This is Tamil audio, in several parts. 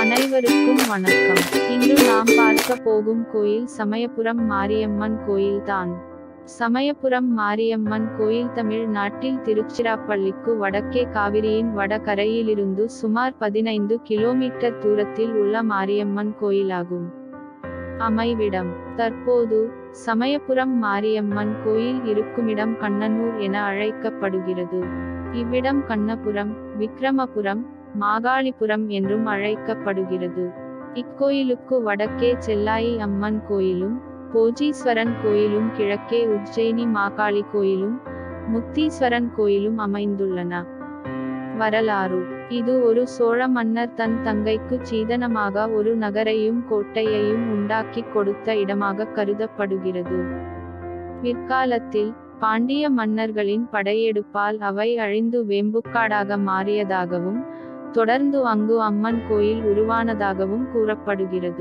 அனைவருக்கும் வணக்கம் இன்று நாம் பார்க்க போகும் கோயில் சமயபுரம் மாரியம்மன் கோயில்தான் சமயபுரம் மாரியம்மன் கோயில் தமிழ் நாட்டில் திருச்சிராப்பள்ளிக்கு வடக்கே காவிரியின் வடகரையிலிருந்து சுமார் பதினைந்து கிலோமீட்டர் தூரத்தில் உள்ள மாரியம்மன் கோயிலாகும் அமைவிடம் தற்போது சமயபுரம் மாரியம்மன் கோயில் இருக்குமிடம் கண்ணனூர் என அழைக்கப்படுகிறது இவ்விடம் கண்ணபுரம் விக்ரமபுரம் மாகாளிபுரம் என்றும் அழைக்கப்படுகிறது இக்கோயிலுக்கு வடக்கே செல்லாயி அம்மன் கோயிலும் போஜீஸ்வரன் கோயிலும் கிழக்கே உஜ்ஜயினி மாகாளி கோயிலும் முக்தீஸ்வரன் கோயிலும் அமைந்துள்ளன வரலாறு இது ஒரு சோழ மன்னர் தன் தங்கைக்கு சீதனமாக ஒரு நகரையும் கோட்டையையும் உண்டாக்கி கொடுத்த இடமாக கருதப்படுகிறது பிற்காலத்தில் பாண்டிய மன்னர்களின் படையெடுப்பால் அவை அழிந்து வேம்புக்காடாக மாறியதாகவும் தொடர்ந்து அங்கு அம்மன் கோயில் உருவானதாகவும் கூறப்படுகிறது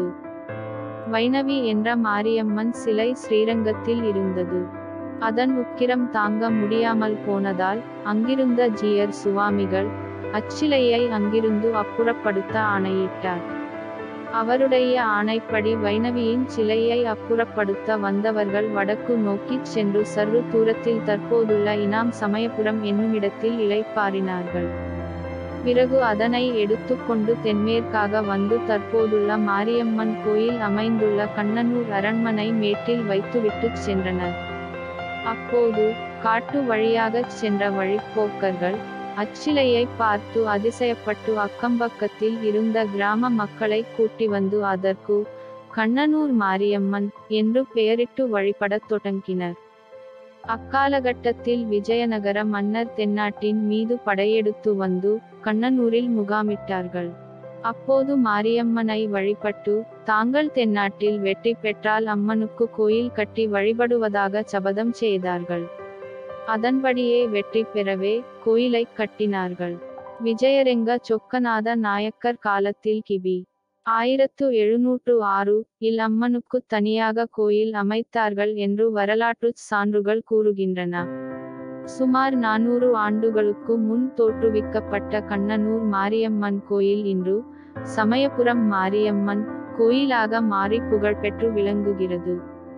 வைணவி என்ற மாரியம்மன் சிலை ஸ்ரீரங்கத்தில் இருந்தது அதன் உக்கிரம் தாங்க முடியாமல் போனதால் அங்கிருந்த ஜியர் சுவாமிகள் அச்சிலையை அங்கிருந்து அப்புறப்படுத்த ஆணையிட்டார் அவருடைய ஆணைப்படி வைணவியின் சிலையை அப்புறப்படுத்த வந்தவர்கள் வடக்கு நோக்கிச் சென்று சர்வு தூரத்தில் தற்போதுள்ள இனாம் சமயபுரம் என்னுமிடத்தில் இளைப்பாறினார்கள் பிறகு அதனை எடுத்துக்கொண்டு தென்மேற்காக வந்து தற்போதுள்ள மாரியம்மன் கோயில் அமைந்துள்ள கண்ணனூர் அரண்மனை மேட்டில் வைத்துவிட்டுச் சென்றனர் அப்போது காட்டு வழியாகச் சென்ற வழிப்போக்கர்கள் அச்சிலையை பார்த்து அதிசயப்பட்டு அக்கம்பக்கத்தில் இருந்த கிராம மக்களை கூட்டி வந்து அதற்கு கண்ணனூர் மாரியம்மன் என்று பெயரிட்டு வழிபடத் தொடங்கினர் அக்காலகட்டத்தில் விஜயநகர மன்னர் தென்னாட்டின் மீது படையெடுத்து வந்து கண்ணனூரில் முகாமிட்டார்கள் அப்போது மாரியம்மனை வழிபட்டு தாங்கள் தென்னாட்டில் வெற்றி பெற்றால் அம்மனுக்கு கோயில் கட்டி வழிபடுவதாக சபதம் செய்தார்கள் அதன்படியே வெற்றி பெறவே கோயிலை கட்டினார்கள் விஜயரெங்க சொக்கநாத நாயக்கர் காலத்தில் கிபி ஆயிரத்து எழுநூற்று ஆறு இல் அம்மனுக்கு தனியாக கோயில் அமைத்தார்கள் என்று வரலாற்றுச் சான்றுகள் கூறுகின்றன சுமார் நானூறு ஆண்டுகளுக்கு முன் தோற்றுவிக்கப்பட்ட கண்ணனூர் மாரியம்மன் கோயில் இன்று சமயபுரம் மாரியம்மன் கோயிலாக மாறி புகழ்பெற்று விளங்குகிறது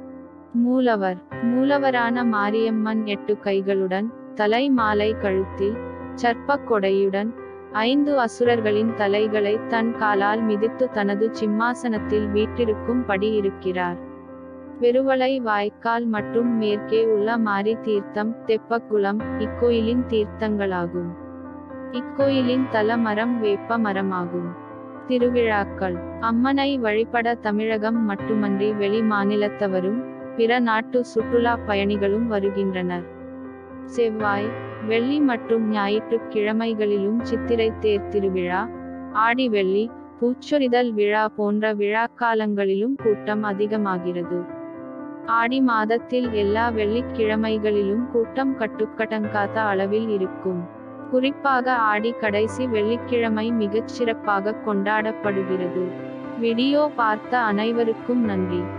மூலவர் மூலவரான மாரியம்மன் எட்டு கைகளுடன் தலை மாலை கழுத்தில் சர்ப்பக் கொடையுடன் ஐந்து அசுரர்களின் தலைகளை தன் காலால் மிதித்து தனது சிம்மாசனத்தில் வீற்றிருக்கும் படி இருக்கிறார் பெருவளை வாய்க்கால் மற்றும் மேற்கே உள்ள மாரி தீர்த்தம் தெப்பக்குளம் இக்கோயிலின் தீர்த்தங்களாகும் இக்கோயிலின் தல மரம் வேப்ப மரமாகும் திருவிழாக்கள் அம்மனை வழிபட தமிழகம் மட்டுமன்றி வெளி மாநிலத்தவரும் பிற நாட்டு சுற்றுலா பயணிகளும் வருகின்றனர் செவ்வாய் வெள்ளி மற்றும் ஞாயிற்றுக்கிழமைகளிலும் சித்திரை தேர் திருவிழா ஆடி வெள்ளி பூச்சொரிதல் விழா போன்ற விழாக்காலங்களிலும் கூட்டம் அதிகமாகிறது ஆடி மாதத்தில் எல்லா வெள்ளிக்கிழமைகளிலும் கூட்டம் கட்டுக்கடங்காத அளவில் இருக்கும் குறிப்பாக ஆடி கடைசி வெள்ளிக்கிழமை மிகச் சிறப்பாக கொண்டாடப்படுகிறது வீடியோ பார்த்த அனைவருக்கும் நன்றி